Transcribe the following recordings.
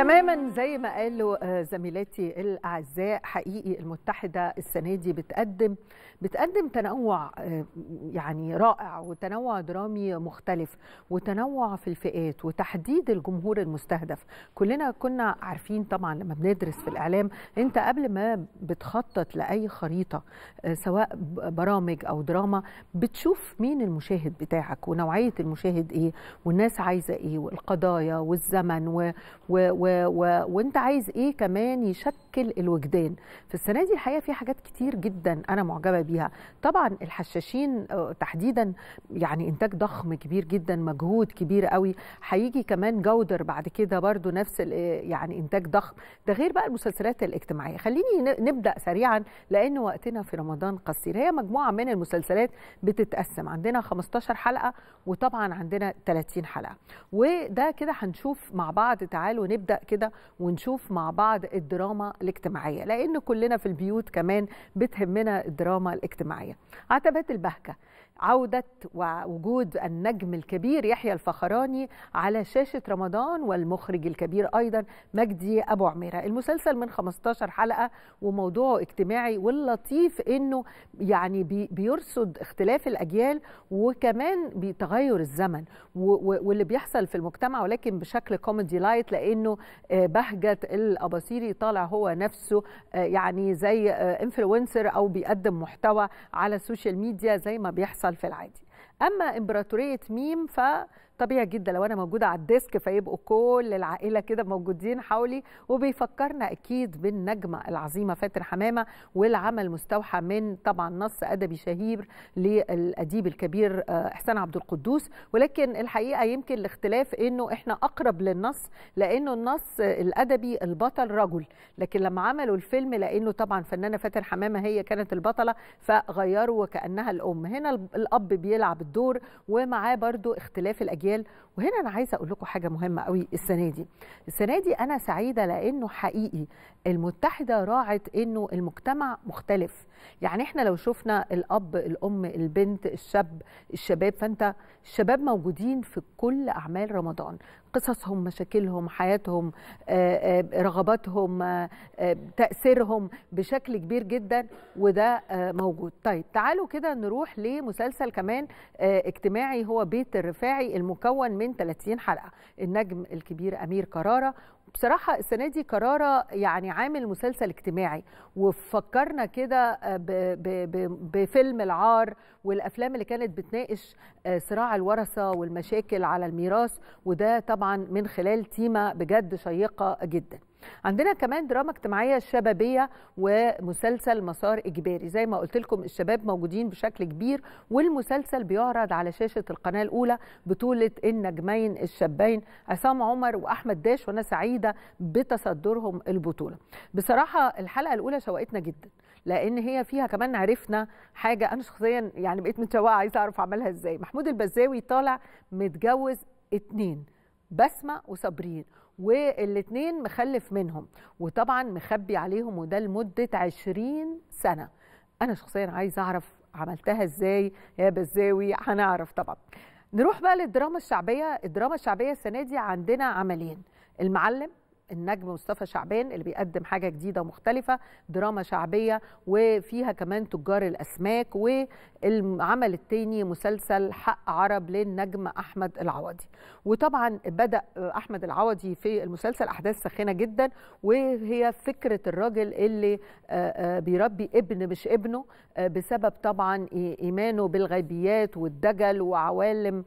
تماما زي ما قالوا زميلاتي الاعزاء حقيقي المتحده السنه دي بتقدم بتقدم تنوع يعني رائع وتنوع درامي مختلف وتنوع في الفئات وتحديد الجمهور المستهدف كلنا كنا عارفين طبعا لما بندرس في الاعلام انت قبل ما بتخطط لاي خريطه سواء برامج او دراما بتشوف مين المشاهد بتاعك ونوعيه المشاهد ايه والناس عايزه ايه والقضايا والزمن و و و و وانت عايز ايه كمان يشكل الوجدان في السنه دي الحقيقه في حاجات كتير جدا انا معجبه بيها طبعا الحشاشين تحديدا يعني انتاج ضخم كبير جدا مجهود كبير قوي هيجي كمان جودر بعد كده برضو نفس يعني انتاج ضخم ده غير بقى المسلسلات الاجتماعيه خليني نبدا سريعا لان وقتنا في رمضان قصير هي مجموعه من المسلسلات بتتقسم عندنا 15 حلقه وطبعا عندنا 30 حلقه وده كده هنشوف مع بعض تعالوا نبدا كده ونشوف مع بعض الدراما الاجتماعيه لان كلنا في البيوت كمان بتهمنا الدراما الاجتماعيه عتبات البهجه عودة ووجود النجم الكبير يحيى الفخراني على شاشة رمضان والمخرج الكبير أيضا مجدي أبو عميرة المسلسل من 15 حلقة وموضوعه اجتماعي واللطيف أنه يعني بيرصد اختلاف الأجيال وكمان بتغير الزمن واللي بيحصل في المجتمع ولكن بشكل كوميدي لايت لأنه بهجة الأباصيري طالع هو نفسه يعني زي انفلونسر أو بيقدم محتوى على السوشيال ميديا زي ما بيحصل في العادي اما امبراطوريه ميم ف طبيعي جدا لو انا موجوده على الديسك فيبقوا كل العائله كده موجودين حولي وبيفكرنا اكيد بالنجمه العظيمه فاتن حمامه والعمل مستوحى من طبعا نص ادبي شهير للاديب الكبير احسان عبد القدوس ولكن الحقيقه يمكن الاختلاف انه احنا اقرب للنص لانه النص الادبي البطل رجل لكن لما عملوا الفيلم لانه طبعا فنانه فاتن حمامه هي كانت البطله فغيروا وكانها الام هنا الاب بيلعب الدور ومعاه برضو اختلاف الاجيال وهنا انا عايزه اقول لكم حاجه مهمه قوي السنه دي السنه دي انا سعيده لانه حقيقي المتحده راعت انه المجتمع مختلف يعني احنا لو شفنا الاب الام البنت الشاب الشباب فانت الشباب موجودين في كل اعمال رمضان قصصهم مشاكلهم حياتهم رغباتهم تاثيرهم بشكل كبير جدا وده موجود طيب تعالوا كده نروح لمسلسل كمان اجتماعي هو بيت الرفاعي المكون من 30 حلقه النجم الكبير امير كراره بصراحة السنة دي كرارة يعني عامل مسلسل اجتماعي وفكرنا كده بفيلم العار والأفلام اللي كانت بتناقش صراع الورثة والمشاكل على الميراث وده طبعا من خلال تيمة بجد شيقة جدا عندنا كمان دراما اجتماعيه شبابيه ومسلسل مسار اجباري زي ما قلت لكم الشباب موجودين بشكل كبير والمسلسل بيعرض على شاشه القناه الاولى بطوله النجمين الشابين عصام عمر واحمد داش وانا سعيده بتصدرهم البطوله بصراحه الحلقه الاولى شوقتنا جدا لان هي فيها كمان عرفنا حاجه انا شخصيا يعني بقيت متشوقه عايزه اعرف اعملها ازاي محمود البزاوي طالع متجوز اتنين بسمه وصابرين والاثنين مخلف منهم وطبعا مخبي عليهم وده لمدة 20 سنة أنا شخصيا عايزة أعرف عملتها إزاي يا بزاوي هنعرف طبعا نروح بقى للدراما الشعبية الدراما الشعبية السنة دي عندنا عملين المعلم النجم مصطفى شعبان اللي بيقدم حاجه جديده ومختلفه دراما شعبيه وفيها كمان تجار الاسماك والعمل الثاني مسلسل حق عرب للنجم احمد العوضي وطبعا بدا احمد العوضي في المسلسل احداث ساخنه جدا وهي فكره الراجل اللي بيربي ابن مش ابنه بسبب طبعا ايمانه بالغيبيات والدجل وعوالم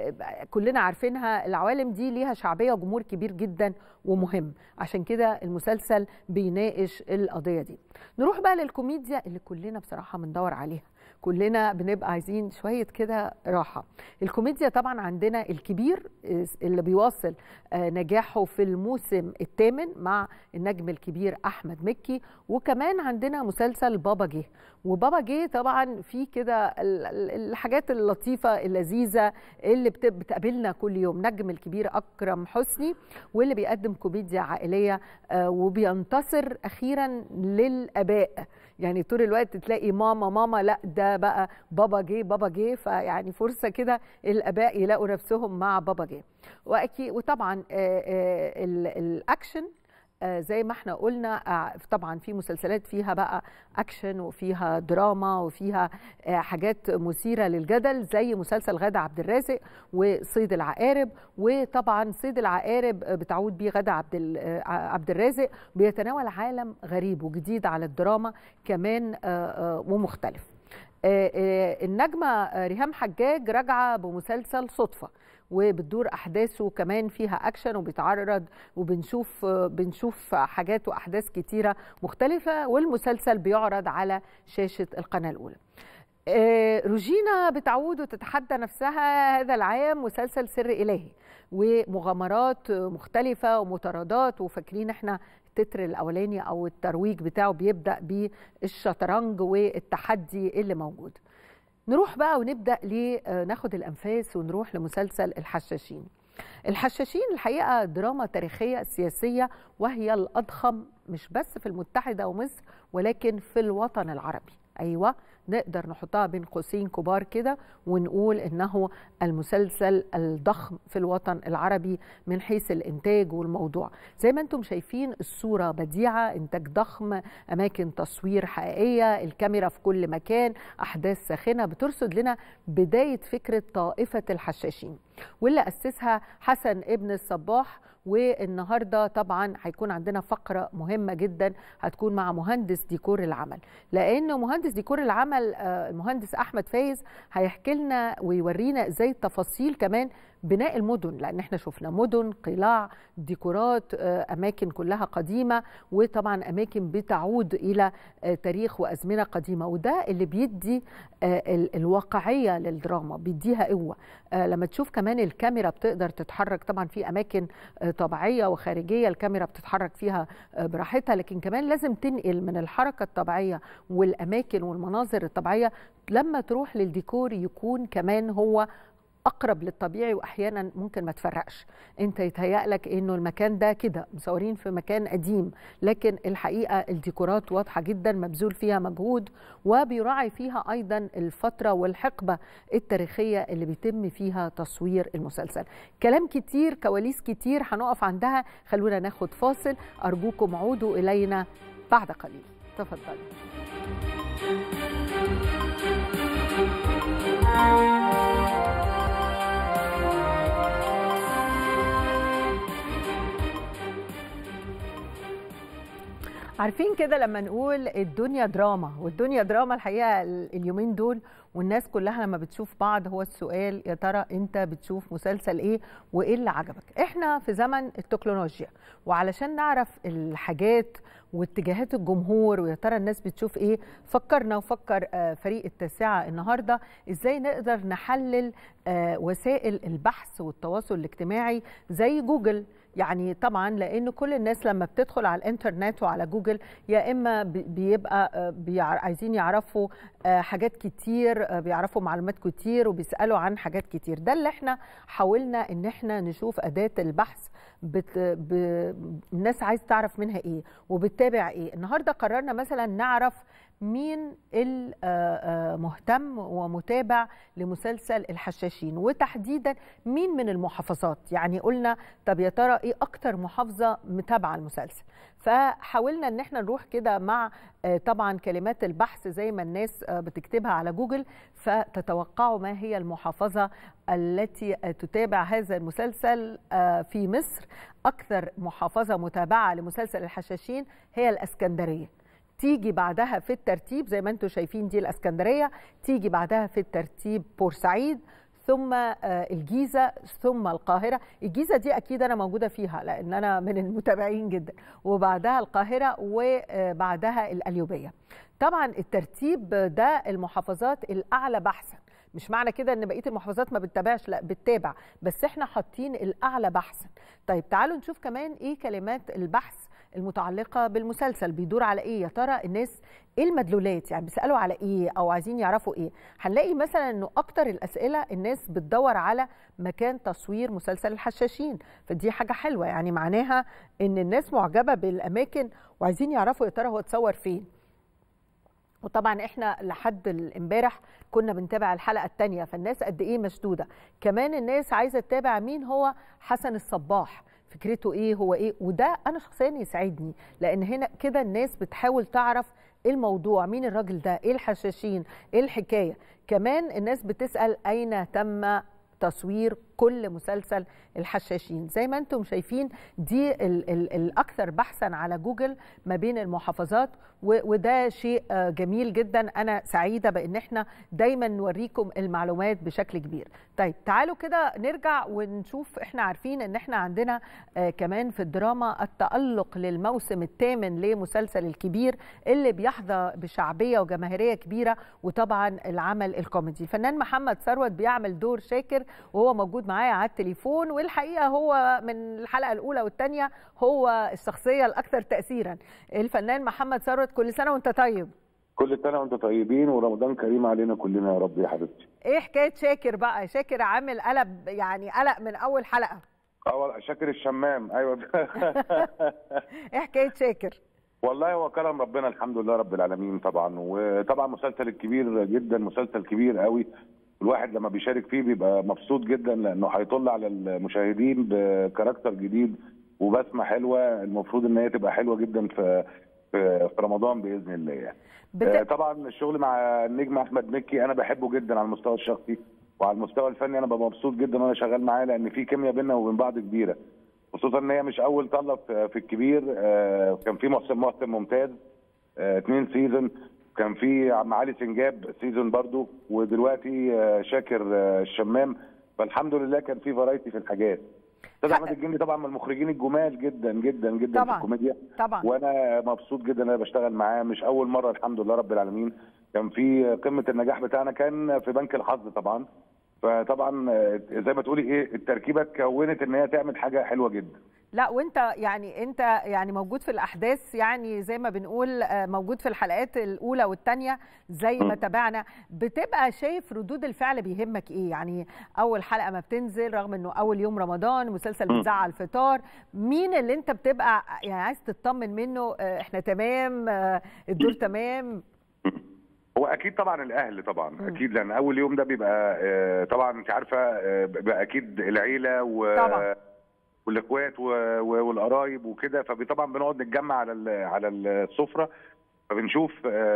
كلنا عارفينها العوالم دي ليها شعبيه وجمهور كبير جدا ومهم عشان كده المسلسل بيناقش القضيه دي نروح بقى للكوميديا اللي كلنا بصراحه بندور عليها كلنا بنبقى عايزين شويه كده راحه الكوميديا طبعا عندنا الكبير اللي بيواصل نجاحه في الموسم الثامن مع النجم الكبير احمد مكي وكمان عندنا مسلسل بابا جه وبابا جه طبعا في كده الحاجات اللطيفه اللذيذه اللي بتقابلنا كل يوم نجم الكبير اكرم حسني واللي بيقدم كوميديا عائليه وبينتصر اخيرا للاباء يعني طول الوقت تلاقي ماما ماما لا ده ده بقى بابا جه بابا جه فيعني فرصه كده الاباء يلاقوا نفسهم مع بابا جه واكيد وطبعا الاكشن زي ما احنا قلنا طبعا في مسلسلات فيها بقى اكشن وفيها دراما وفيها حاجات مثيره للجدل زي مسلسل غادة عبد الرازق وصيد العقارب وطبعا صيد العقارب بتعود بيه غادة عبد عبد الرازق بيتناول عالم غريب وجديد على الدراما كمان ومختلف النجمه ريهام حجاج راجعه بمسلسل صدفه وبتدور احداثه كمان فيها اكشن وبيتعرض وبنشوف بنشوف حاجات واحداث كتيره مختلفه والمسلسل بيعرض على شاشه القناه الاولى روجينا بتعود وتتحدى نفسها هذا العام مسلسل سر الهي ومغامرات مختلفه ومطاردات وفاكرين احنا التتر الاولاني او الترويج بتاعه بيبدا بالشطرنج والتحدي اللي موجود نروح بقى ونبدا ناخد الانفاس ونروح لمسلسل الحشاشين الحشاشين الحقيقه دراما تاريخيه سياسيه وهي الاضخم مش بس في المتحده ومصر ولكن في الوطن العربي ايوه نقدر نحطها بين قوسين كبار كده ونقول انه المسلسل الضخم في الوطن العربي من حيث الانتاج والموضوع زي ما انتم شايفين الصوره بديعه انتاج ضخم اماكن تصوير حقيقيه الكاميرا في كل مكان احداث ساخنه بترصد لنا بدايه فكره طائفه الحشاشين واللي اسسها حسن ابن الصباح والنهارده طبعا هيكون عندنا فقره مهمه جدا هتكون مع مهندس ديكور العمل لان مهندس ديكور العمل المهندس احمد فايز هيحكي لنا ويورينا ازاي التفاصيل كمان بناء المدن لان احنا شفنا مدن قلاع ديكورات اماكن كلها قديمه وطبعا اماكن بتعود الى تاريخ وازمنه قديمه وده اللي بيدي الواقعيه للدراما بيديها قوه لما تشوف كمان الكاميرا بتقدر تتحرك طبعا في اماكن طبيعيه وخارجيه الكاميرا بتتحرك فيها براحتها لكن كمان لازم تنقل من الحركه الطبيعيه والاماكن والمناظر الطبيعيه لما تروح للديكور يكون كمان هو اقرب للطبيعي واحيانا ممكن ما تفرقش انت يتهيأ لك انه المكان ده كده مصورين في مكان قديم لكن الحقيقه الديكورات واضحه جدا مبذول فيها مجهود وبيراعي فيها ايضا الفتره والحقبه التاريخيه اللي بيتم فيها تصوير المسلسل كلام كتير كواليس كتير هنقف عندها خلونا ناخد فاصل ارجوكم عودوا الينا بعد قليل تفضلوا عارفين كده لما نقول الدنيا دراما والدنيا دراما الحقيقه اليومين دول والناس كلها لما بتشوف بعض هو السؤال يا ترى انت بتشوف مسلسل ايه وايه اللي عجبك احنا في زمن التكنولوجيا وعلشان نعرف الحاجات واتجاهات الجمهور ويا ترى الناس بتشوف ايه فكرنا وفكر فريق التاسعه النهارده ازاي نقدر نحلل وسائل البحث والتواصل الاجتماعي زي جوجل يعني طبعا لان كل الناس لما بتدخل على الانترنت وعلى جوجل يا اما بيبقى عايزين يعرفوا حاجات كتير بيعرفوا معلومات كتير وبيسالوا عن حاجات كتير ده اللي احنا حاولنا ان احنا نشوف اداه البحث بت... ب... الناس عايز تعرف منها ايه وبتتابع ايه النهارده قررنا مثلا نعرف مين المهتم ومتابع لمسلسل الحشاشين وتحديدا مين من المحافظات يعني قلنا طب يا ترى ايه اكتر محافظه متابعه المسلسل فحاولنا ان احنا نروح كده مع طبعا كلمات البحث زي ما الناس بتكتبها على جوجل فتتوقعوا ما هي المحافظه التي تتابع هذا المسلسل في مصر اكثر محافظه متابعه لمسلسل الحشاشين هي الاسكندريه تيجي بعدها في الترتيب زي ما انتم شايفين دي الاسكندريه تيجي بعدها في الترتيب بورسعيد ثم الجيزه ثم القاهره الجيزه دي اكيد انا موجوده فيها لان انا من المتابعين جدا وبعدها القاهره وبعدها القليوبيه طبعا الترتيب ده المحافظات الاعلى بحثا مش معنى كده ان بقيه المحافظات ما بتتابعش لا بتتابع بس احنا حاطين الاعلى بحثا طيب تعالوا نشوف كمان ايه كلمات البحث المتعلقه بالمسلسل بيدور على ايه يا ترى الناس ايه المدلولات يعني بيسالوا على ايه او عايزين يعرفوا ايه هنلاقي مثلا انه اكتر الاسئله الناس بتدور على مكان تصوير مسلسل الحشاشين فدي حاجه حلوه يعني معناها ان الناس معجبه بالاماكن وعايزين يعرفوا يا ترى هو اتصور فين وطبعا احنا لحد امبارح كنا بنتابع الحلقه الثانيه فالناس قد ايه مشدوده كمان الناس عايزه تتابع مين هو حسن الصباح فكرته ايه هو ايه وده انا شخصيا يسعدني لان هنا كده الناس بتحاول تعرف ايه الموضوع مين الراجل ده ايه الحشاشين ايه الحكايه كمان الناس بتسال اين تم تصوير كل مسلسل الحشاشين زي ما انتم شايفين دي ال ال الاكثر بحثا على جوجل ما بين المحافظات وده شيء جميل جدا انا سعيده بان احنا دايما نوريكم المعلومات بشكل كبير طيب تعالوا كده نرجع ونشوف احنا عارفين ان احنا عندنا كمان في الدراما التالق للموسم الثامن لمسلسل الكبير اللي بيحظى بشعبيه وجماهيريه كبيره وطبعا العمل الكوميدي الفنان محمد ثروت بيعمل دور شاكر وهو موجود معايا على التليفون والحقيقه هو من الحلقه الاولى والثانيه هو الشخصيه الاكثر تاثيرا الفنان محمد ثروت كل سنه وانت طيب كل سنه وانتم طيبين ورمضان كريم علينا كلنا يا رب يا حبيبتي ايه حكايه شاكر بقى شاكر عامل قلب يعني قلق من اول حلقه اول شاكر الشمام ايوه ايه حكايه شاكر والله هو كرم ربنا الحمد لله رب العالمين طبعا وطبعا مسلسل الكبير جدا مسلسل كبير قوي الواحد لما بيشارك فيه بيبقى مبسوط جدا لانه هيطل على المشاهدين بكاركتر جديد وبسمه حلوه المفروض ان هي تبقى حلوه جدا في في رمضان باذن الله يعني. بت... طبعا الشغل مع النجم احمد مكي انا بحبه جدا على المستوى الشخصي وعلى المستوى الفني انا ببقى مبسوط جدا وانا شغال معاه لان في كيمياء بيننا وبين بعض كبيره خصوصا ان هي مش اول طله في الكبير كان في محسن محسن ممتاز اثنين سيزون كان في عم علي سنجاب سيزون برضو ودلوقتي شاكر الشمام فالحمد لله كان في فرايتي في الحاجات استاذ احمد الجندي طبعا من المخرجين الجمال جدا جدا جدا طبعا. في الكوميديا طبعا وانا مبسوط جدا ان انا بشتغل معاه مش اول مره الحمد لله رب العالمين كان في قمه النجاح بتاعنا كان في بنك الحظ طبعا فطبعا زي ما تقولي ايه التركيبه اتكونت ان هي تعمل حاجه حلوه جدا لا وانت يعني انت يعني موجود في الاحداث يعني زي ما بنقول موجود في الحلقات الاولى والثانيه زي ما تابعنا بتبقى شايف ردود الفعل بيهمك ايه يعني اول حلقه ما بتنزل رغم انه اول يوم رمضان مسلسل بيذاع على الفطار مين اللي انت بتبقى يعني عايز تطمن منه احنا تمام الدور تمام هو اكيد طبعا الاهل طبعا م. اكيد لان اول يوم ده بيبقى طبعا انت عارفه بيبقى اكيد العيله و طبعا. والاخوات والقرايب وكده فطبعا بنقعد نتجمع على على السفره فبنشوف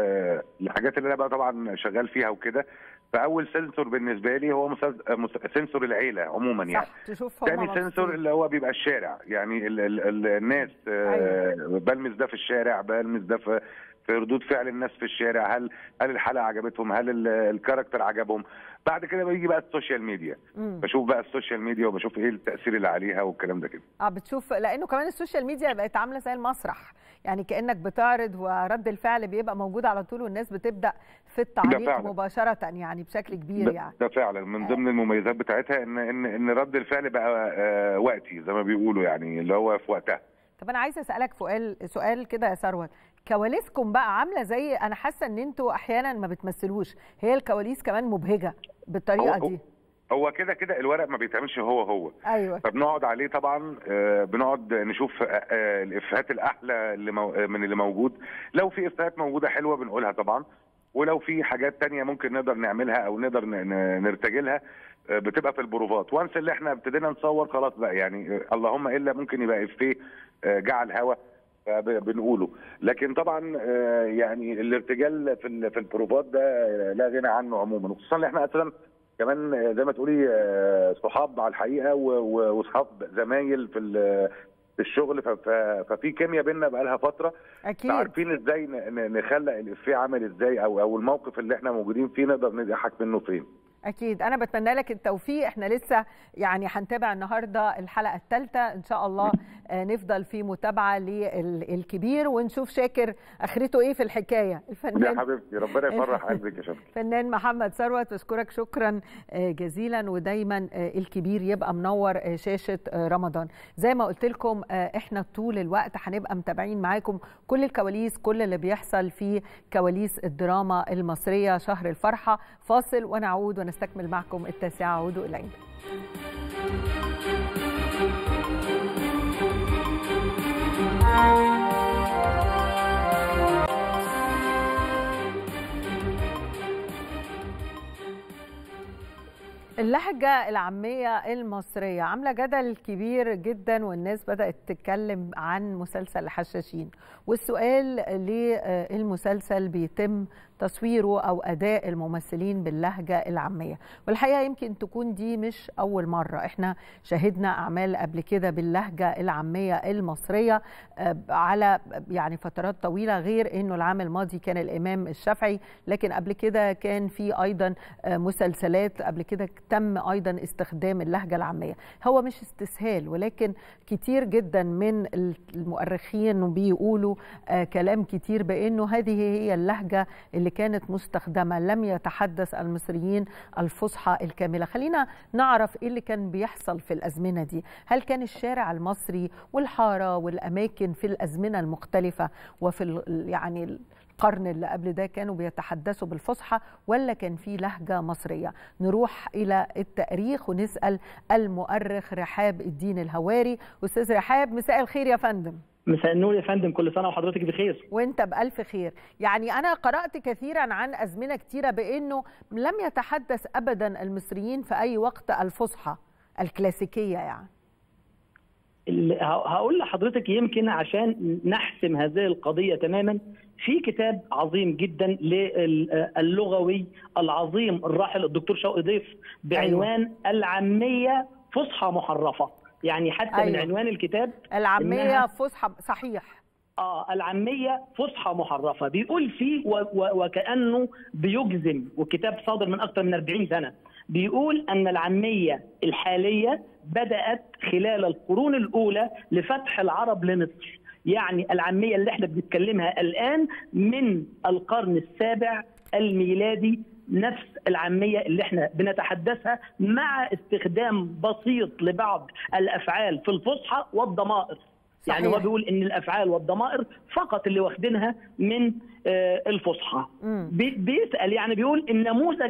الحاجات اللي انا بقى طبعا شغال فيها وكده فاول سنسور بالنسبه لي هو سنسور العيله عموما يعني صح تشوف تاني سنسور اللي هو بيبقى الشارع يعني ال ال ال الناس أيوة. بلمس ده في الشارع بلمس ده في في ردود فعل الناس في الشارع هل هل الحلقه عجبتهم هل الكاركتر عجبهم بعد كده بيجي بقى السوشيال ميديا مم. بشوف بقى السوشيال ميديا وبشوف ايه التاثير اللي عليها والكلام ده كده اه بتشوف لانه كمان السوشيال ميديا بقت عامله زي المسرح يعني كانك بتعرض ورد الفعل بيبقى موجود على طول والناس بتبدا في التعليق مباشره يعني بشكل كبير يعني ده فعلا من ضمن المميزات بتاعتها ان ان ان رد الفعل بقى آه وقتي زي ما بيقولوا يعني اللي هو في وقتها طب انا عايزه اسالك سؤال سؤال كده يا ثروت كواليسكم بقى عامله زي انا حاسه ان انتوا احيانا ما بتمثلوش هي الكواليس كمان مبهجه بالطريقه هو دي هو كده كده الورق ما بيتعملش هو هو ايوه فبنقعد عليه طبعا آه بنقعد نشوف آه الافيهات الاحلى اللي مو من اللي موجود لو في افيهات موجوده حلوه بنقولها طبعا ولو في حاجات تانية ممكن نقدر نعملها او نقدر نرتجلها بتبقى في البروفات وانس اللي احنا ابتدينا نصور خلاص بقى يعني اللهم الا ممكن يبقى افيه جه الهوا بنقوله لكن طبعا يعني الارتجال في في البروفات ده لا غنى عنه عموما خصوصا ان احنا اصلا كمان زي ما تقولي صحاب على الحقيقه واصحاب زمايل في في الشغل ففي كيمياء بينا بقى لها فتره اكيد عارفين ازاي نخلق الافيه عامل ازاي او او الموقف اللي احنا موجودين فيه نقدر نضحك منه فين اكيد انا بتمنى لك التوفيق احنا لسه يعني هنتابع النهارده الحلقه الثالثه ان شاء الله نفضل في متابعه للكبير ونشوف شاكر اخرته ايه في الحكايه الفنان يا حبيبتي ربنا يفرح قلبك يا شاكر الفنان محمد ثروت بشكرك شكرا جزيلا ودايما الكبير يبقى منور شاشه رمضان زي ما قلت لكم احنا طول الوقت هنبقى متابعين معاكم كل الكواليس كل اللي بيحصل في كواليس الدراما المصريه شهر الفرحه فاصل ونعود ونستكمل معكم التاسعه عودوا الينا اللهجة العامية المصرية عاملة جدل كبير جدا والناس بدأت تتكلم عن مسلسل الحشاشين والسؤال ليه المسلسل بيتم تصويره أو أداء الممثلين باللهجة العامية والحقيقة يمكن تكون دي مش أول مرة احنا شاهدنا أعمال قبل كده باللهجة العامية المصرية على يعني فترات طويلة غير أنه العام الماضي كان الإمام الشافعي لكن قبل كده كان في أيضا مسلسلات قبل كده تم ايضا استخدام اللهجه العاميه هو مش استسهال ولكن كتير جدا من المؤرخين بيقولوا آه كلام كتير بانه هذه هي اللهجه اللي كانت مستخدمه لم يتحدث المصريين الفصحى الكامله خلينا نعرف ايه اللي كان بيحصل في الازمنه دي هل كان الشارع المصري والحاره والاماكن في الازمنه المختلفه وفي يعني القرن اللي قبل ده كانوا بيتحدثوا بالفصحى ولا كان في لهجة مصرية نروح إلى التاريخ ونسأل المؤرخ رحاب الدين الهواري أستاذ رحاب مساء الخير يا فندم مساء النور يا فندم كل سنه وحضرتك بخير وانت بالف خير يعني انا قرات كثيرا عن ازمنه كثيره بانه لم يتحدث ابدا المصريين في اي وقت الفصحى الكلاسيكيه يعني هقول لحضرتك يمكن عشان نحسم هذه القضية تماما في كتاب عظيم جدا للغوي العظيم الراحل الدكتور شوقي ضيف بعنوان أيوة. العامية فصحى محرفة يعني حتى أيوة. من عنوان الكتاب العامية فصحى صحيح اه العاميه فصحى محرفه بيقول فيه و و وكانه بيجزم والكتاب صادر من اكثر من 40 سنه بيقول ان العاميه الحاليه بدات خلال القرون الاولى لفتح العرب لمصر يعني العاميه اللي احنا بنتكلمها الان من القرن السابع الميلادي نفس العاميه اللي احنا بنتحدثها مع استخدام بسيط لبعض الافعال في الفصحى والضمائر صحيح. يعني هو بيقول ان الافعال والضمائر فقط اللي واخدينها من الفصحى بيسال يعني بيقول النموذج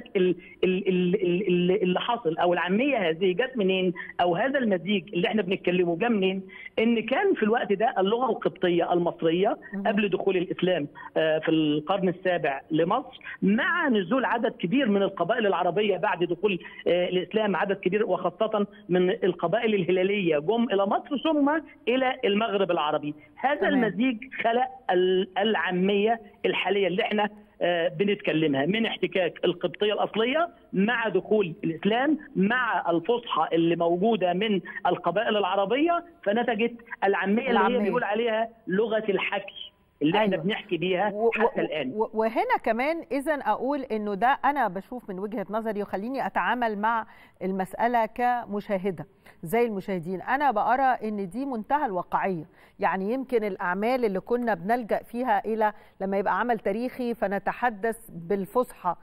اللي حصل او العاميه هذه جت منين او هذا المزيج اللي احنا بنتكلمه جه منين ان كان في الوقت ده اللغه القبطيه المصريه قبل دخول الاسلام في القرن السابع لمصر مع نزول عدد كبير من القبائل العربيه بعد دخول الاسلام عدد كبير وخاصه من القبائل الهلاليه جم الى مصر ثم الى المغرب العربي هذا تمام. المزيج خلق العاميه الحاليه اللي احنا بنتكلمها من احتكاك القبطيه الاصليه مع دخول الاسلام مع الفصحى اللي موجوده من القبائل العربيه فنتجت العاميه, العامية. اللي هي بيقول عليها لغه الحكي اللي أيوة. احنا بنحكي بيها حتى و الان وهنا كمان اذا اقول انه ده انا بشوف من وجهه نظري وخليني اتعامل مع المساله كمشاهده زي المشاهدين انا بقرا ان دي منتهى الواقعيه يعني يمكن الاعمال اللي كنا بنلجا فيها الى لما يبقى عمل تاريخي فنتحدث بالفصحى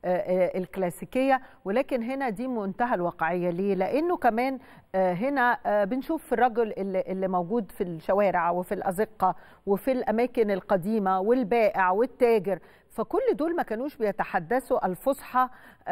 الكلاسيكيه ولكن هنا دي منتهى الواقعيه ليه؟ لانه كمان هنا بنشوف الرجل اللي موجود في الشوارع وفي الازقه وفي الاماكن القديمه والبائع والتاجر فكل دول ما كانوش بيتحدثوا الفصحى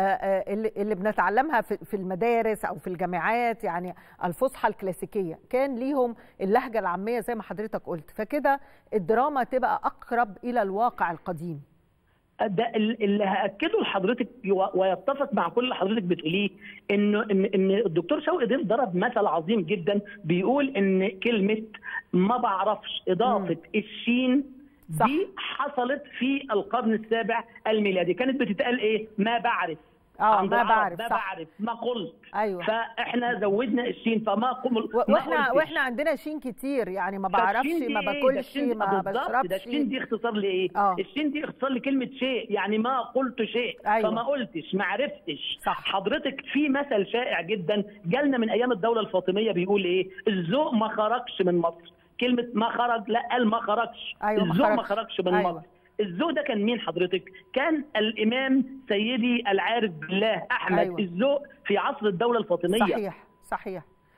اللي بنتعلمها في المدارس او في الجامعات يعني الفصحى الكلاسيكيه كان ليهم اللهجه العاميه زي ما حضرتك قلت فكده الدراما تبقى اقرب الى الواقع القديم ده اللي هاكده لحضرتك ويتفق مع كل اللي حضرتك بتقوليه انه ان ان الدكتور شوقي ضيف ضرب مثل عظيم جدا بيقول ان كلمه ما بعرفش اضافه مم. الشين صح. دي حصلت في القرن السابع الميلادي كانت بتتقال ايه ما بعرف اه ما بعرف ما بعرف ما قلت ايوه فاحنا زودنا الشين فما قمل واحنا واحنا عندنا شين كتير يعني ما بعرفش ما باكلش ما بشربش ده الشين دي اختصار لايه؟ آه. الشين دي اختصار لكلمه شيء يعني ما قلت شيء أيوة. فما قلتش ما عرفتش صح. حضرتك في مثل شائع جدا جالنا من ايام الدوله الفاطميه بيقول ايه؟ الذوق ما خرجش من مصر كلمه ما خرج لا قال ما خرجش أيوة الذوق ما خرجش من أيوة. مصر الذوق ده كان مين حضرتك؟ كان الامام سيدي العارف بالله احمد أيوة. الذوق في عصر الدوله الفاطميه صحيح صحيح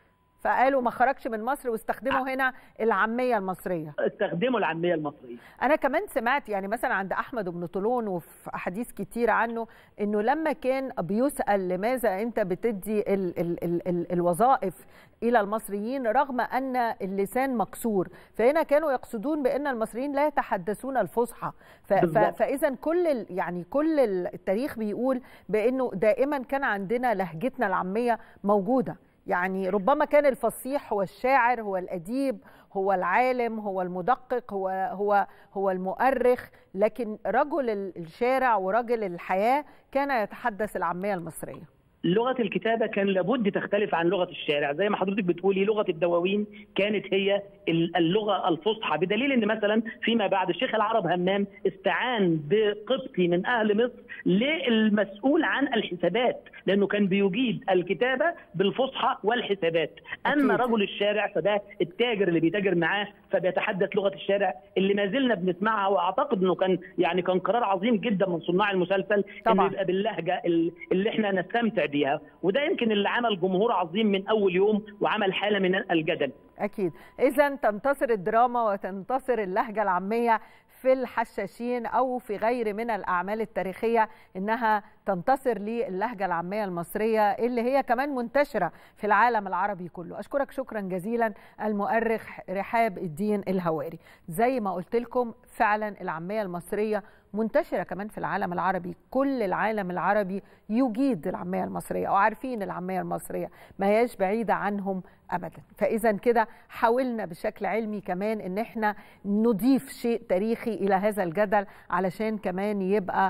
فقالوا ما خرجش من مصر واستخدموا هنا العاميه المصريه استخدموا العاميه المصريه انا كمان سمعت يعني مثلا عند احمد بن طولون وفي احاديث كتيره عنه انه لما كان بيسال لماذا انت بتدي ال ال ال ال الوظائف الى المصريين رغم ان اللسان مكسور فهنا كانوا يقصدون بان المصريين لا يتحدثون الفصحى فاذا كل يعني كل التاريخ بيقول بانه دائما كان عندنا لهجتنا العاميه موجوده يعني ربما كان الفصيح هو الشاعر هو الاديب هو العالم هو المدقق هو هو هو المؤرخ لكن رجل الشارع ورجل الحياه كان يتحدث العاميه المصريه لغه الكتابه كان لابد تختلف عن لغه الشارع زي ما حضرتك بتقولي لغه الدواوين كانت هي اللغه الفصحى بدليل ان مثلا فيما بعد الشيخ العرب همام استعان بقبطي من اهل مصر للمسؤول عن الحسابات لانه كان بيجيد الكتابه بالفصحى والحسابات اما رجل الشارع فده التاجر اللي بيتاجر معاه فبيتحدث لغه الشارع اللي ما زلنا بنسمعها واعتقد انه كان يعني كان قرار عظيم جدا من صناع المسلسل انه يبقى باللهجه اللي احنا نستمتع بيها وده يمكن اللي عمل جمهور عظيم من اول يوم وعمل حاله من الجدل اكيد اذا تنتصر الدراما وتنتصر اللهجه العاميه في الحشاشين او في غير من الاعمال التاريخيه انها تنتصر للهجه العاميه المصريه اللي هي كمان منتشره في العالم العربي كله اشكرك شكرا جزيلا المؤرخ رحاب الدين الهواري زي ما قلت لكم فعلا العاميه المصريه منتشرة كمان في العالم العربي كل العالم العربي يجيد العامية المصرية أو عارفين العامية المصرية ما هياش بعيدة عنهم أبدا فإذا كده حاولنا بشكل علمي كمان إن احنا نضيف شيء تاريخي إلى هذا الجدل علشان كمان يبقى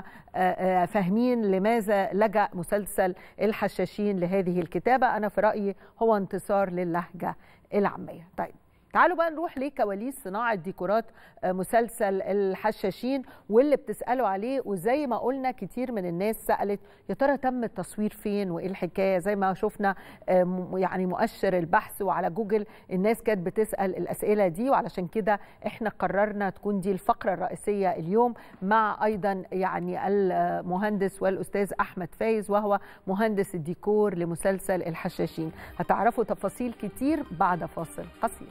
فاهمين لماذا لجأ مسلسل الحشاشين لهذه الكتابة أنا في رأيي هو انتصار للهجة العامية طيب تعالوا بقى نروح لكواليس صناعه ديكورات مسلسل الحشاشين واللي بتسالوا عليه وزي ما قلنا كتير من الناس سالت يا ترى تم التصوير فين وايه الحكايه زي ما شفنا يعني مؤشر البحث وعلى جوجل الناس كانت بتسال الاسئله دي وعلشان كده احنا قررنا تكون دي الفقره الرئيسيه اليوم مع ايضا يعني المهندس والاستاذ احمد فايز وهو مهندس الديكور لمسلسل الحشاشين هتعرفوا تفاصيل كتير بعد فاصل قصير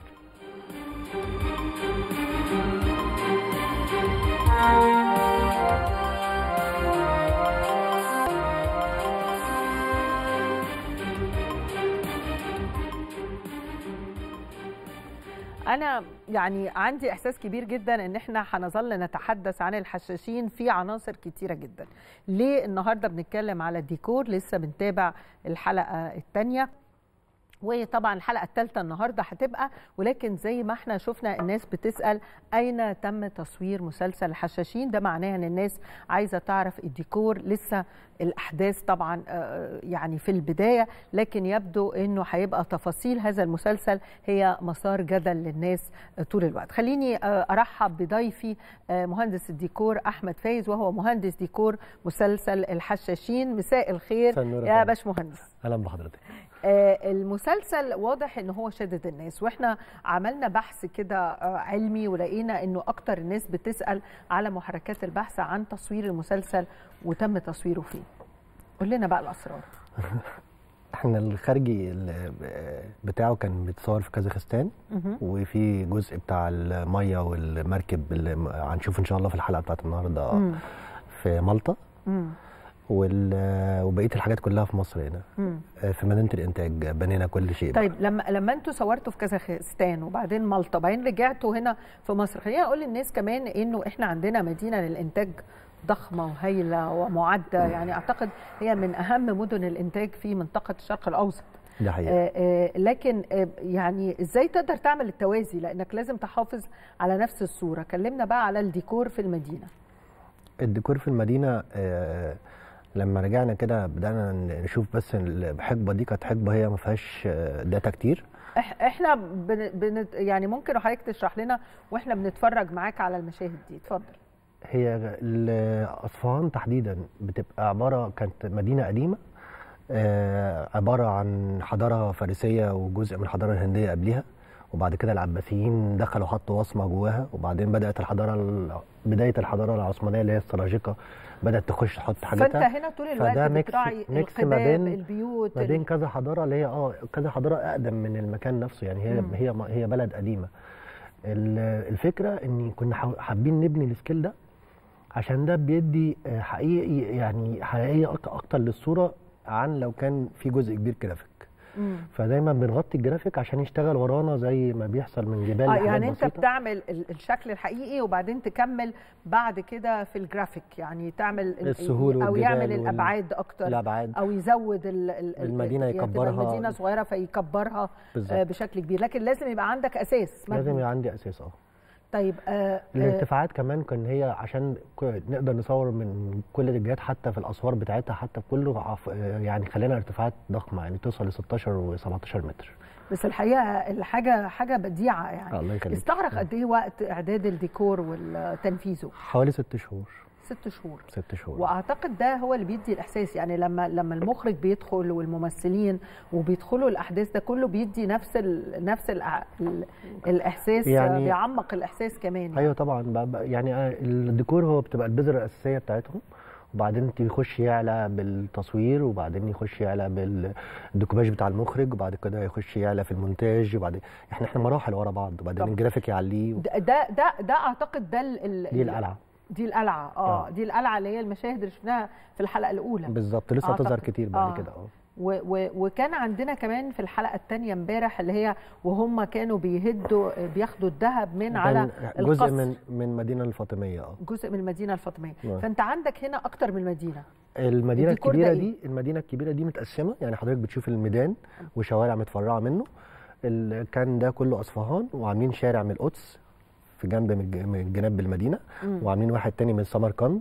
أنا يعني عندي إحساس كبير جدا إن إحنا هنظل نتحدث عن الحشاشين في عناصر كتيرة جدا. ليه النهارده بنتكلم على الديكور؟ لسه بنتابع الحلقة الثانية. وطبعا الحلقه الثالثه النهارده هتبقى ولكن زي ما احنا شفنا الناس بتسال اين تم تصوير مسلسل الحشاشين ده معناه ان الناس عايزه تعرف الديكور لسه الاحداث طبعا يعني في البدايه لكن يبدو انه هيبقى تفاصيل هذا المسلسل هي مسار جدل للناس طول الوقت خليني ارحب بضيفي مهندس الديكور احمد فايز وهو مهندس ديكور مسلسل الحشاشين مساء الخير يا باشمهندس اهلا بحضرتك المسلسل واضح ان هو شدد الناس واحنا عملنا بحث كده علمي ولقينا انه اكتر الناس بتسال على محركات البحث عن تصوير المسلسل وتم تصويره فين قول لنا بقى الاسرار احنا الخارجي بتاعه كان بيتصور في كازاخستان وفي جزء بتاع الميه والمركب اللي هنشوفه ان شاء الله في الحلقه بتاعت النهارده مم. في مالطا مم. وبقيه الحاجات كلها في مصر هنا مم. في مدينه الانتاج بنينا كل شيء طيب بقى. لما لما انتوا صورتوا في كازاخستان وبعدين مالطا وبعدين رجعتوا هنا في مصر خليني اقول للناس كمان انه احنا عندنا مدينه للانتاج ضخمه وهايله ومعده يعني اعتقد هي من اهم مدن الانتاج في منطقه الشرق الاوسط ده حقيقي. آآ آآ لكن آآ يعني ازاي تقدر تعمل التوازي لانك لازم تحافظ على نفس الصوره كلمنا بقى على الديكور في المدينه الديكور في المدينه لما رجعنا كده بدانا نشوف بس الحقبه دي كانت حقبه هي ما فيهاش داتا كتير احنا بن بن يعني ممكن حضرتك تشرح لنا واحنا بنتفرج معاك على المشاهد دي اتفضل هي اصفهان تحديدا بتبقى عباره كانت مدينه قديمه عباره عن حضاره فارسيه وجزء من الحضاره الهنديه قبلها وبعد كده العباسيين دخلوا حطوا وصمه جواها وبعدين بدات الحضاره ال- بدايه الحضاره العثمانيه اللي هي السلاجقه بدات تخش تحط فانت حاجاتها هنا طول فده الوقت ميكس- بتراعي ميكس ما القباب بين- البيوت ما بين ال- كذا حضاره اللي هي اه كذا حضاره اقدم من المكان نفسه يعني هي مم. هي هي بلد قديمه ال- الفكره ان كنا حا- حابين نبني السكيل ده عشان ده بيدي آه، حقيقي يعني حقيقيه أك- اكتر للصوره عن لو كان في جزء كبير جرافيك مم. فدايما بنغطي الجرافيك عشان يشتغل ورانا زي ما بيحصل من جبال اه لحاجات يعني انت بسيطة. بتعمل ال- الشكل الحقيقي وبعدين تكمل بعد كده في الجرافيك يعني تعمل ال- السهول او والجبال يعمل وال- الابعاد اكتر الابعاد او يزود ال ال المدينة يعني تبقى يكبرها. المدينه صغيره فيكبرها بالظبط. آه بشكل كبير لكن لازم يبقى عندك اساس لازم مبني. يبقى عندي اساس اه طيب آه آه الارتفاعات كمان كان هي عشان ك- نقدر نصور من كل الاتجاهات حتى في الاسوار بتاعتها حتى في كله عف- يعني خلينا ارتفاعات ضخمه يعني توصل ل 16 و17 متر بس الحقيقه الحاجه حاجه بديعه يعني الله يخليك استغرق قد ايه وقت اعداد الديكور وتنفيذه حوالي ست شهور ست شهور ست شهور واعتقد ده هو اللي بيدي الاحساس يعني لما لما المخرج بيدخل والممثلين وبيدخلوا الاحداث ده كله بيدي نفس ال نفس ال ال الاحساس يعني- يعني بيعمق الاحساس كمان ايوه طبعا ب- ب- يعني آه، الديكور هو بتبقى البذره الاساسيه بتاعتهم وبعدين يخش يعلى بالتصوير وبعدين يخش يعلى بالديكوباج بتاع المخرج وبعد كده يخش يعلى في المونتاج وبعدين احنا احنا مراحل ورا بعض وبعدين طبعا. الجرافيك يعليه ده ده ده, ده اعتقد ده ال- ال- دي القلعه دي القلعه اه آه. دي القلعه اللي هي المشاهد اللي شفناها في الحلقه الاولى بالظبط لسه أعتقد. هتظهر كتير بعد آه. كده اه و و وكان عندنا كمان في الحلقه الثانيه امبارح اللي هي وهم كانوا بيهدوا بياخدوا الذهب من على كان جزء القصر. من من المدينه الفاطميه اه جزء من المدينه الفاطميه نعم. فانت عندك هنا اكتر من مدينه المدينه الديكور ده الكبيره إيه؟ دي المدينه الكبيره دي متقسمه يعني حضرتك بتشوف الميدان وشوارع متفرعه منه ال- كان ده كله اصفهان وعاملين شارع من القدس في جنب من الج- من جناب المدينه وعاملين واحد تاني من سمرقند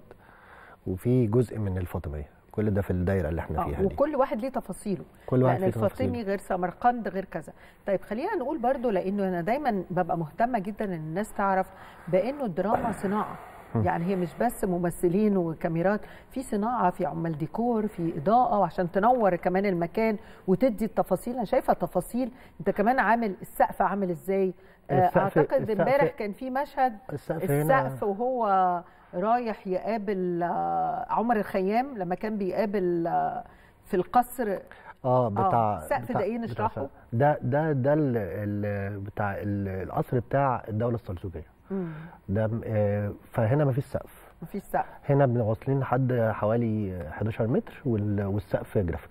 وفي جزء من الفاطميه كل ده في الدايره اللي احنا آه، فيها دي وكل واحد ليه تفاصيله كل واحد لان فيه تفاصيل. الفاطمي غير سمرقند غير كذا طيب خلينا نقول برضو لانه انا دايما ببقى مهتمه جدا ان الناس تعرف بانه الدراما صناعه يعني هي مش بس ممثلين وكاميرات في صناعه في عمال ديكور في اضاءه وعشان تنور كمان المكان وتدي التفاصيل انا شايفه تفاصيل انت كمان عامل السقف عامل ازاي آه، السقف- اعتقد السقف- امبارح كان في مشهد السقف هنا السقف وهو رايح يقابل آه، عمر الخيام لما كان بيقابل آه، في القصر اه بتاع السقف بتاع- ده إيه بتاع نشرحه؟ السقف. ده ده ده ال ال بتاع ال- القصر بتاع الدوله السلجوقيه مم. ده آه، فهنا مفيش سقف مفيش سقف هنا بنواصلين لحد حوالي 11 متر وال- والسقف جرافيك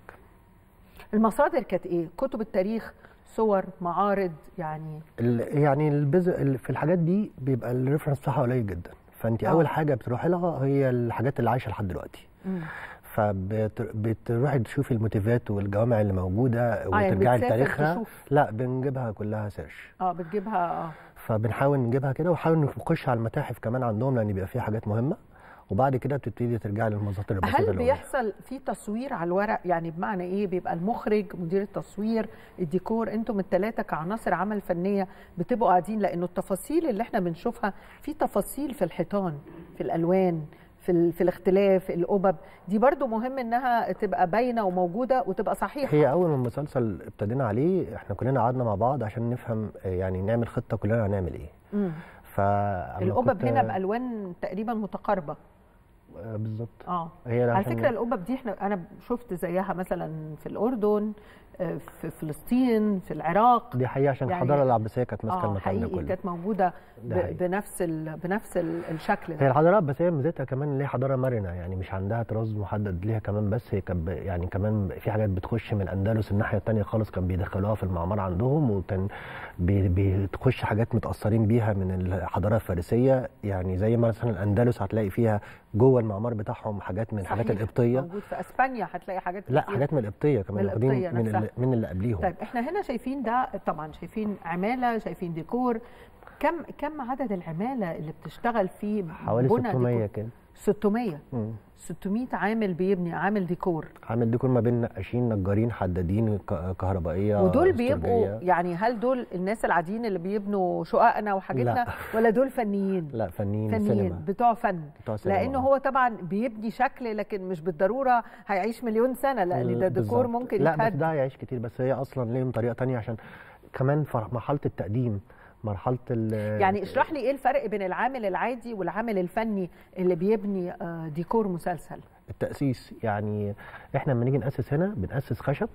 المصادر كانت ايه كتب التاريخ صور معارض يعني ال- يعني البز... ال- في الحاجات دي بيبقى الريفرنس بتاعها قليل جدا فانت آه. اول حاجه بتروحي لها هي الحاجات اللي عايشه لحد دلوقتي مم. فبتروحي تشوفي الموتيفات والجوامع اللي موجوده يعني وترجعي بتسافر لتاريخها تشوف. لا بنجيبها كلها سيرش اه بتجيبها اه فبنحاول نجيبها كده ونحاول نخش على المتاحف كمان عندهم لان بيبقى فيها حاجات مهمه وبعد كده بتبتدي ترجعي للمصادر البسيطه هل اللي قلناها. بيحصل في تصوير على الورق يعني بمعنى ايه بيبقى المخرج مدير التصوير الديكور انتم الثلاثه كعناصر عمل فنيه بتبقوا قاعدين لانه التفاصيل اللي احنا بنشوفها في تفاصيل في الحيطان في الالوان في ال- في الاختلاف القبب دي برضو مهم انها تبقى باينه وموجوده وتبقى صحيحه هي اول ما المسلسل ابتدينا عليه احنا كلنا قعدنا مع بعض عشان نفهم آه، يعني نعمل خطه كلنا هنعمل ايه مم. فأما القبب كنت- هنا بالوان تقريبا متقاربه آه، بالظبط اه هي على عشان- فكره القبب دي احنا انا شفت زيها مثلا في الاردن آه، في فلسطين في العراق دي حقيقه عشان يعني- الحضاره العباسيه كانت ماسكه اه المكان ده حقيقي كله كانت موجوده ده ب- حقيقي. بنفس ال... بنفس ال- الشكل هي ده الحضاره العباسيه ميزتها كمان ان هي حضاره مرنه يعني مش عندها طراز محدد ليها كمان بس هي كانت ب- يعني كمان في حاجات بتخش من الاندلس الناحيه الثانيه خالص كان بيدخلوها في المعمار عندهم وكان بي- بتخش حاجات متاثرين بيها من الحضاره الفارسيه يعني زي ما مثلا الاندلس هتلاقي فيها جوه المعمار بتاعهم حاجات من الحاجات صحيح. القبطيه موجود في اسبانيا هتلاقي حاجات لا كتير. حاجات من القبطيه كمان من واخدين القبطية من نفسها. اللي من اللي قبليهم طيب احنا هنا شايفين ده طبعا شايفين عماله شايفين ديكور كم كم عدد العماله اللي بتشتغل في حوالي بنى 600 ديكور؟ كده 600 مم. 600 عامل بيبني عامل ديكور عامل ديكور ما بين نقاشين نجارين حدادين ك- كهربائيه ودول بيبقوا استرجية. يعني هل دول الناس العاديين اللي بيبنوا شققنا وحاجتنا لا. ولا دول فنيين لا فنيين فنيين سينما بتوع فن بتوع سينما، لانه آه. هو طبعا بيبني شكل لكن مش بالضروره هيعيش مليون سنه لان ده ديكور بالظبط. ممكن لا بس يتهد ده هيعيش كتير بس هي اصلا ليهم طريقه تانية عشان كمان في مرحله التقديم مرحله ال- يعني اشرح لي ايه الفرق بين العامل العادي والعامل الفني اللي بيبني آه، ديكور مسلسل التاسيس يعني احنا لما نيجي ناسس هنا بناسس خشب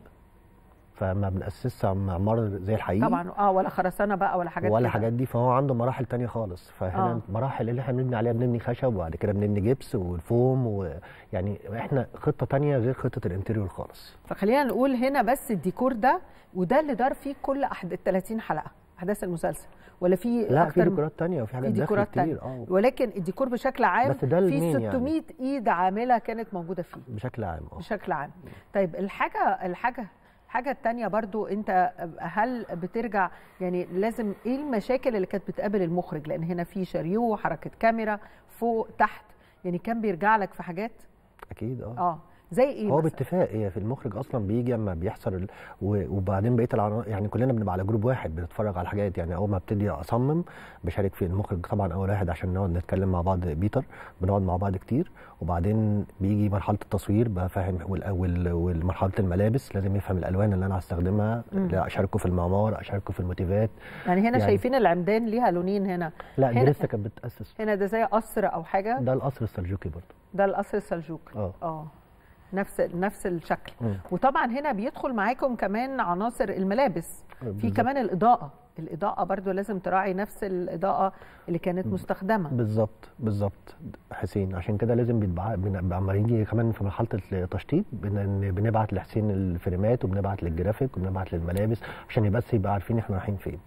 فما بناسسش معمار زي الحقيقي طبعا اه ولا خرسانه بقى ولا حاجات ولا كده. حاجات دي فهو عنده مراحل تانية خالص فهنا آه. آه. مراحل اللي احنا بنبني عليها بنبني خشب وبعد كده بنبني جبس والفوم ويعني احنا خطه تانية غير خطه الانتريور خالص فخلينا نقول هنا بس الديكور ده وده اللي دار فيه كل أحد 30 حلقه احداث المسلسل ولا في لا في أكتر من- ديكورات تانية وفي في حاجات داخل ديكورات كتير تانية اه ولكن الديكور بشكل عام بس ده في المين يعني. 600 ايد عامله كانت موجوده فيه بشكل عام اه بشكل عام طيب الحاجه الحاجه الحاجه التانية برضو انت هل بترجع يعني لازم ايه المشاكل اللي كانت بتقابل المخرج لان هنا في شريو حركه كاميرا فوق تحت يعني كان بيرجع لك في حاجات اكيد اه اه زي ايه هو مثلاً؟ باتفاق هي في المخرج اصلا بيجي اما بيحصل ال... و- وبعدين بقيه العنا... يعني كلنا بنبقى على جروب واحد بنتفرج على حاجات يعني اول ما ابتدي اصمم بشارك في المخرج طبعا اول واحد عشان نقعد نتكلم مع بعض بيتر بنقعد مع بعض كتير وبعدين بيجي مرحله التصوير بقى فاهم وال... وال... ومرحله الملابس لازم يفهم الالوان اللي انا هستخدمها لا اشاركه في المعمار اشاركه في الموتيفات يعني هنا يعني- شايفين العمدان ليها لونين هنا لا دي هنا- لسه كانت بتاسس هنا ده زي قصر او حاجه ده القصر السلجوقي برضه ده القصر السلجوقي اه اه نفس نفس الشكل مم. وطبعا هنا بيدخل معاكم كمان عناصر الملابس في بالظبط. كمان الاضاءه الاضاءه برضو لازم تراعي نفس الاضاءه اللي كانت مستخدمه بالظبط بالظبط حسين عشان كده لازم بيتبع بن- اما يجي كمان في مرحله التشطيب بن- بنبعت لحسين الفريمات وبنبعت للجرافيك وبنبعت للملابس عشان بس يبقى عارفين احنا رايحين فين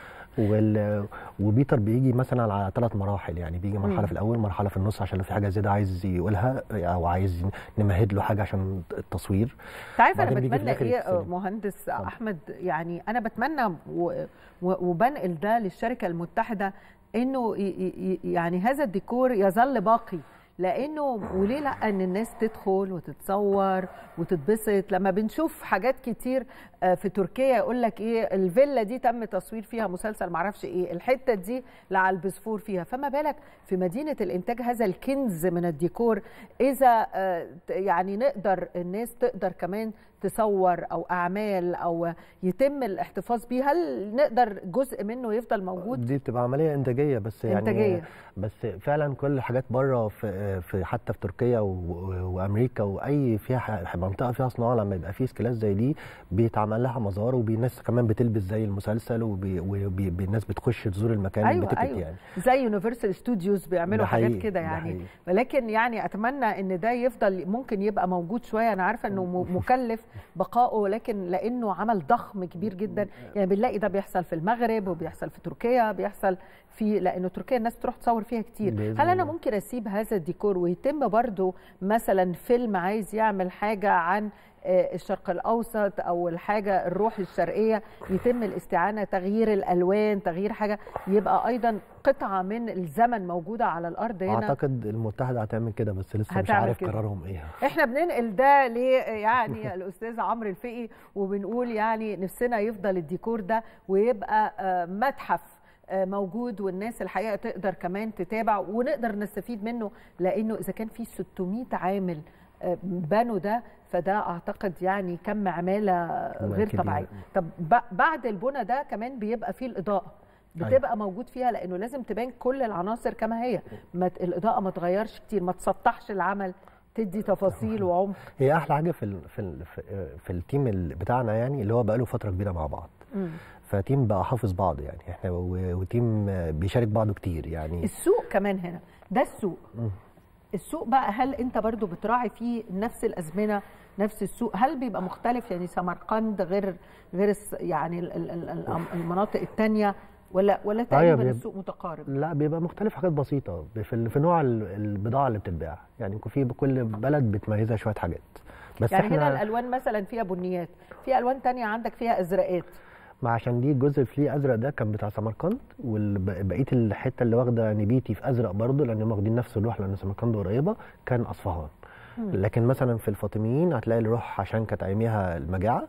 وال... وبيتر بيجي مثلا على ثلاث مراحل يعني بيجي مرحله مم. في الاول مرحله في النص عشان لو في حاجه زياده عايز يقولها او عايز نمهد له حاجه عشان التصوير انت عارف انا بعدين بيجي في بتمنى الآخر ايه يتسلم. آه، مهندس احمد يعني انا بتمنى و- و- وبنقل ده للشركه المتحده انه ي- ي- ي- يعني هذا الديكور يظل باقي لانه وليه لا ان الناس تدخل وتتصور وتتبسط لما بنشوف حاجات كتير آه، في تركيا يقول لك ايه الفيلا دي تم تصوير فيها مسلسل معرفش ايه الحته دي لعل البسفور فيها فما بالك في مدينه الانتاج هذا الكنز من الديكور اذا آه، ت- يعني نقدر الناس تقدر كمان تصور او اعمال او يتم الاحتفاظ بيه هل نقدر جزء منه يفضل موجود دي بتبقى عمليه انتاجيه بس يعني إنتاجية. بس فعلا كل الحاجات بره في, في حتى في تركيا و- و- وامريكا واي فيها ح- منطقه فيها صناعه لما يبقى في سكيلات زي دي بيتعمل لها مزار والناس كمان بتلبس زي المسلسل والناس بتخش تزور المكان ايوه بتيكت ايوه يعني زي يونيفرسال ستوديوز بيعملوا ده حاجات حقيقي، كده ده يعني حقيقي. ولكن يعني اتمنى ان ده يفضل ممكن يبقى موجود شويه انا عارفه انه م- مكلف بقائه ولكن لانه عمل ضخم كبير جدا يعني بنلاقي ده بيحصل في المغرب وبيحصل في تركيا بيحصل في لانه تركيا الناس تروح تصور فيها كتير بإذن هل انا الله. ممكن اسيب هذا الديكور ويتم برضو مثلا فيلم عايز يعمل حاجه عن آه، الشرق الاوسط او الحاجه الروح الشرقيه يتم الاستعانه تغيير الالوان تغيير حاجه يبقى ايضا قطعه من الزمن موجوده على الارض هنا اعتقد المتحده هتعمل كده بس لسه مش هتعمل عارف كده. قرارهم ايه احنا بننقل ده ل يعني الاستاذ عمرو الفقي وبنقول يعني نفسنا يفضل الديكور ده ويبقى آه، متحف آه، موجود والناس الحقيقه تقدر كمان تتابع ونقدر نستفيد منه لانه اذا كان في 600 عامل آه، بنوا ده فده اعتقد يعني كم عماله غير كبير. طبيعيه طب ب- بعد البنى ده كمان بيبقى فيه الاضاءه بتبقى موجود فيها لانه لازم تبان كل العناصر كما هي ما ت- الاضاءه ما تغيرش كتير ما تسطحش العمل تدي تفاصيل وعمق هي احلى حاجه في ال في ال في, في التيم ال- بتاعنا يعني اللي هو بقاله فتره كبيره مع بعض مم. فتيم بقى حافظ بعض يعني احنا و- وتيم بيشارك بعضه كتير يعني السوق كمان هنا ده السوق مم. السوق بقى هل انت برضو بتراعي فيه نفس الازمنه نفس السوق هل بيبقى مختلف يعني سمرقند غير غير الس- يعني ال- ال- ال- ال- المناطق التانية ولا ولا تقريبا بيبقى- السوق متقارب لا بيبقى مختلف حاجات بسيطه في ال- في نوع ال- البضاعه اللي بتتباع يعني في كل بلد بتميزها شويه حاجات بس يعني احنا هنا الالوان مثلا فيها بنيات في الوان تانية عندك فيها ازرقات ما عشان دي الجزء اللي فيه ازرق ده كان بتاع سمرقند وبقيه الحته اللي واخده نبيتي في ازرق برضه لان هم واخدين نفس الروح لان سمرقند قريبه كان اصفهان لكن مثلا في الفاطميين هتلاقي الروح عشان كانت عيميها المجاعه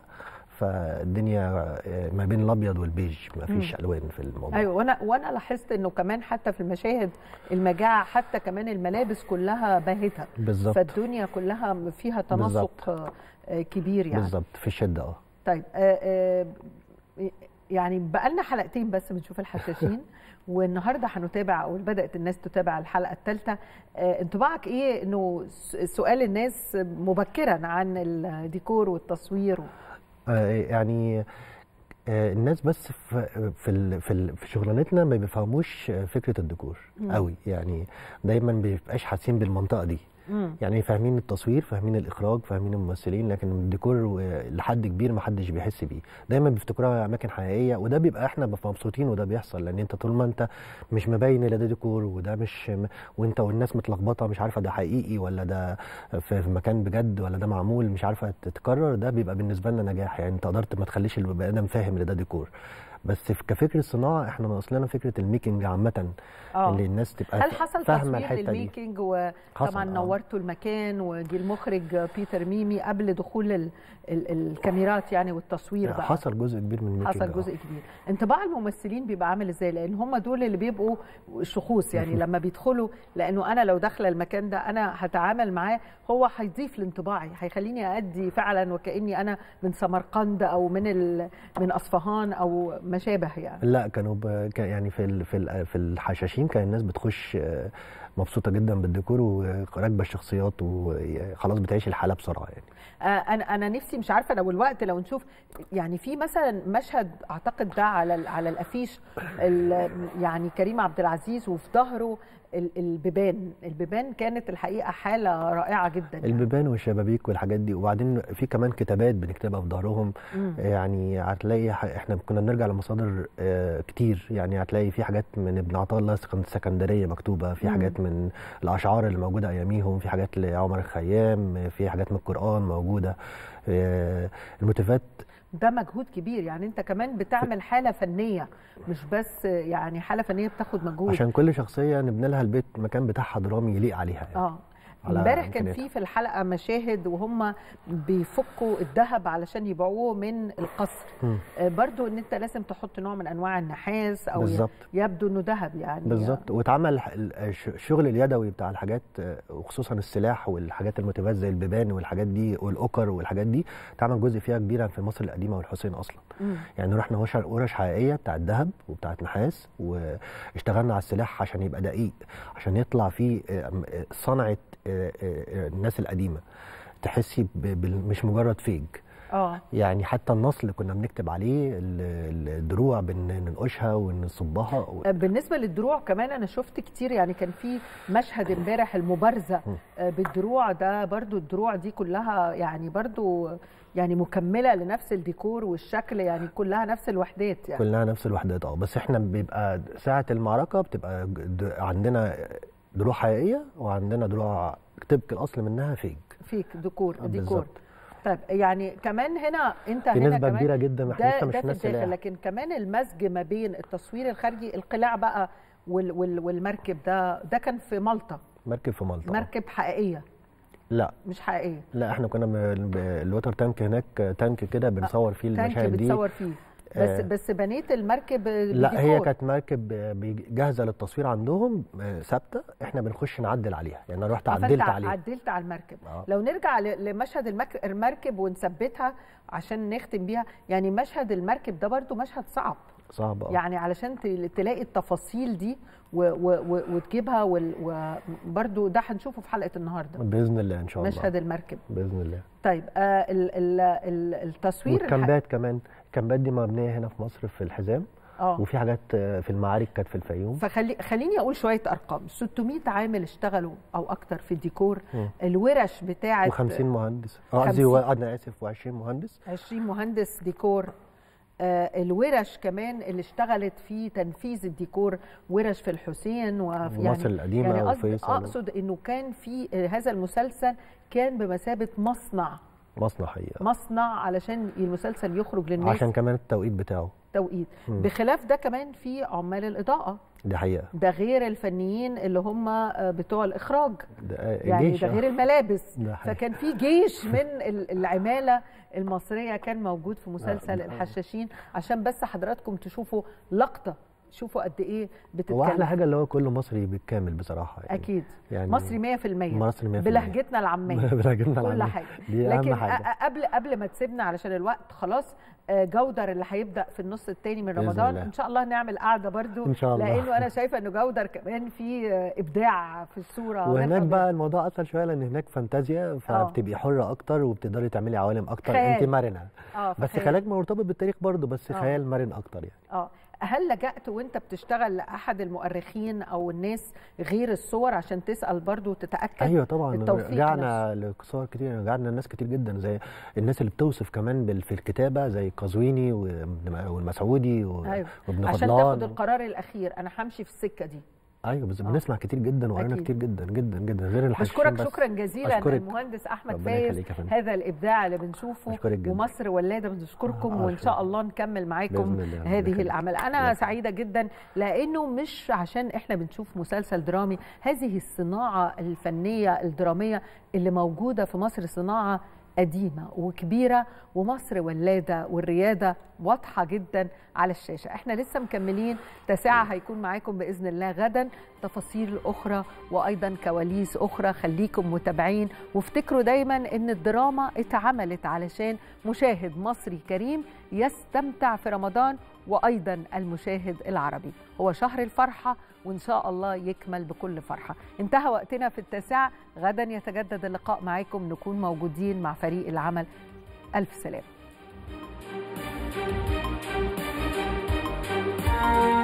فالدنيا آه، ما بين الابيض والبيج ما فيش الوان في الموضوع ايوه وانا وانا لاحظت انه كمان حتى في المشاهد المجاعه حتى كمان الملابس كلها باهته بالظبط فالدنيا كلها فيها تناسق آه، آه، كبير يعني بالظبط في الشده اه طيب آه، آه، يعني بقالنا حلقتين بس بنشوف الحشاشين والنهارده هنتابع او بدات الناس تتابع الحلقه الثالثه انطباعك ايه انه سؤال الناس مبكرا عن الديكور والتصوير آه، يعني آه، الناس بس في في في, في شغلانتنا ما بيفهموش فكره الديكور قوي يعني دايما ما بيبقاش حاسين بالمنطقه دي مم. يعني فاهمين التصوير فاهمين الاخراج فاهمين الممثلين لكن الديكور لحد كبير ما حدش بيحس بيه دايما بيفتكروها اماكن حقيقيه وده بيبقى احنا مبسوطين وده بيحصل لان انت طول ما انت مش مبين ان ده ديكور وده مش وانت والناس متلخبطه مش عارفه ده حقيقي ولا ده في مكان بجد ولا ده معمول مش عارفه تتكرر ده بيبقى بالنسبه لنا نجاح يعني انت قدرت ما تخليش البني ادم فاهم ان ده ديكور بس كفكره صناعه احنا ناقص لنا فكره الميكنج عامه اللي الناس تبقى هل حصل فاهمه تصوير للميكنج وطبعا نورتوا المكان وجي المخرج بيتر ميمي قبل دخول ال ال الكاميرات يعني والتصوير بقى حصل جزء كبير من الميكنج حصل جزء كبير انطباع الممثلين بيبقى عامل ازاي لان هم دول اللي بيبقوا شخوص يعني لما بيدخلوا لانه انا لو داخله المكان ده انا هتعامل معاه هو هيضيف لانطباعي هيخليني ادي فعلا وكاني انا من سمرقند او من من اصفهان او ما شابه يعني لا كانوا ب... يعني في ال... في ال... في الحشاشين كان الناس بتخش مبسوطه جدا بالديكور وراكبه الشخصيات وخلاص بتعيش الحاله بسرعه يعني انا انا نفسي مش عارفه لو الوقت لو نشوف يعني في مثلا مشهد اعتقد ده على على الافيش يعني كريم عبد العزيز وفي ظهره البيبان البيبان كانت الحقيقه حاله رائعه جدا يعني. البيبان والشبابيك والحاجات دي وبعدين في كمان كتابات بنكتبها في ظهرهم يعني هتلاقي احنا كنا بنرجع لمصادر كتير يعني هتلاقي في حاجات من ابن عطاء الله السكندريه مكتوبه في حاجات من الاشعار اللي موجوده اياميهم في حاجات لعمر الخيام في حاجات من القران موجوده الموتيفات ده مجهود كبير يعني انت كمان بتعمل حاله فنيه مش بس يعني حاله فنيه بتاخد مجهود عشان كل شخصيه نبني لها البيت مكان بتاعها درامي يليق عليها يعني. اه امبارح كان في في الحلقه مشاهد وهم بيفكوا الذهب علشان يبيعوه من القصر آه برضو ان انت لازم تحط نوع من انواع النحاس او بالزبط. يبدو انه ذهب يعني بالظبط واتعمل الشغل اليدوي بتاع الحاجات وخصوصا السلاح والحاجات الموتيفات زي البيبان والحاجات دي والاوكر والحاجات دي اتعمل جزء فيها كبير في مصر القديمه والحسين اصلا مم. يعني رحنا ورش حقيقيه بتاعت ذهب وبتاعت نحاس واشتغلنا على السلاح عشان يبقى دقيق عشان يطلع فيه صنعه الناس القديمه تحسي مش مجرد فيج اه يعني حتى النص اللي كنا بنكتب عليه الدروع بننقشها ونصبها بالنسبه للدروع كمان انا شفت كتير يعني كان في مشهد امبارح المبارزه بالدروع ده برضو الدروع دي كلها يعني برضو يعني مكمله لنفس الديكور والشكل يعني كلها نفس الوحدات يعني كلها نفس الوحدات اه بس احنا بيبقى ساعه المعركه بتبقى عندنا دروع حقيقيه وعندنا دروع طبق الاصل منها فيك فيك ديكور ديكور طيب يعني كمان هنا انت في هنا نسبه كمان كبيره جدا ده, ده في الداخل لكن كمان المزج ما بين التصوير الخارجي القلاع بقى وال وال والمركب ده ده كان في مالطا مركب في مالطا مركب حقيقيه لا مش حقيقيه لا احنا كنا الوتر تانك هناك تانك كده بنصور فيه المشاهد دي تانك بتصور فيه بس آه بس بنيت المركب لا هي كانت مركب جاهزه للتصوير عندهم ثابته احنا بنخش نعدل عليها يعني انا رحت عدلت عليها عدلت على المركب آه. لو نرجع لمشهد المركب ونثبتها عشان نختم بيها يعني مشهد المركب ده برضو مشهد صعب صعب أوه. يعني علشان تلاقي التفاصيل دي و و وتجيبها وبرده ده هنشوفه في حلقه النهارده باذن الله ان شاء الله مشهد المركب باذن الله طيب آه ال ال ال التصوير والكامبات كمان الكامبات دي مبنيه هنا في مصر في الحزام أوه. وفي حاجات في المعارك كانت في الفيوم فخلي خليني اقول شويه ارقام 600 عامل اشتغلوا او اكتر في الديكور م. الورش بتاعه و50 مهندس قصدي انا اسف و20 مهندس 20 مهندس ديكور آه الورش كمان اللي اشتغلت في تنفيذ الديكور ورش في الحسين وفي يعني مصر القديمه يعني وفيصل اقصد انه كان في هذا المسلسل كان بمثابه مصنع مصنع حقيقه مصنع علشان المسلسل يخرج للناس عشان كمان التوقيت بتاعه توقيت م. بخلاف ده كمان في عمال الاضاءه دي حقيقه ده غير الفنيين اللي هم بتوع الاخراج ده يعني جيش ده غير الملابس ده فكان في جيش من العماله المصريه كان موجود في مسلسل الحشاشين عشان بس حضراتكم تشوفوا لقطه شوفوا قد ايه بتتكلم هو احلى حاجه اللي هو كل مصري بالكامل بصراحه يعني اكيد يعني مصري 100% مصري 100% بلهجتنا العاميه بلهجتنا كل العامية. حاجه دي لكن اهم حاجه أ- قبل قبل ما تسيبنا علشان الوقت خلاص آه، جودر اللي هيبدا في النص الثاني من بإذن رمضان الله. ان شاء الله نعمل قعده برضو إن شاء الله. لانه انا شايفه انه جودر كمان في آه، ابداع في الصوره وهناك نفهم. بقى الموضوع اسهل شويه لان هناك فانتازيا فبتبقي حره اكتر وبتقدري تعملي عوالم اكتر خيال. انت مرنه اه بس فخيال. خيالك مرتبط بالتاريخ برضه بس آه. خيال مرن اكتر يعني اه هل لجأت وانت بتشتغل لاحد المؤرخين او الناس غير الصور عشان تسال برضو وتتاكد ايوه طبعا التوثيق رجعنا لصور كتير رجعنا لناس كتير جدا زي الناس اللي بتوصف كمان بال- في الكتابه زي قزويني وابن- والمسعودي و- ايوه وابن عشان فضلان تاخد القرار الاخير انا همشي في السكه دي ايوه بس آه. بنسمع كتير جدا وقرينا أكيد. كتير جدا جدا جدا غير الحشاشين بشكرك بس. شكرا جزيلا أشكرك. المهندس احمد ربنا فايز يخليك يا فندم. هذا الابداع اللي بنشوفه أشكرك جدا. ومصر ولاده بنشكركم آه، وان شاء شكراً. الله نكمل معاكم بإذن الله. ربنا هذه يخليك. الاعمال الله انا يخليك. سعيده جدا لانه مش عشان احنا بنشوف مسلسل درامي هذه الصناعه الفنيه الدراميه اللي موجوده في مصر صناعه قديمة وكبيرة ومصر ولادة والريادة واضحة جدا على الشاشة احنا لسه مكملين تساعة هيكون معاكم بإذن الله غدا تفاصيل أخرى وأيضا كواليس أخرى خليكم متابعين وافتكروا دايما أن الدراما اتعملت علشان مشاهد مصري كريم يستمتع في رمضان وأيضا المشاهد العربي هو شهر الفرحة وإن شاء الله يكمل بكل فرحة انتهى وقتنا في التاسعة غدا يتجدد اللقاء معاكم نكون موجودين مع فريق العمل ألف سلامة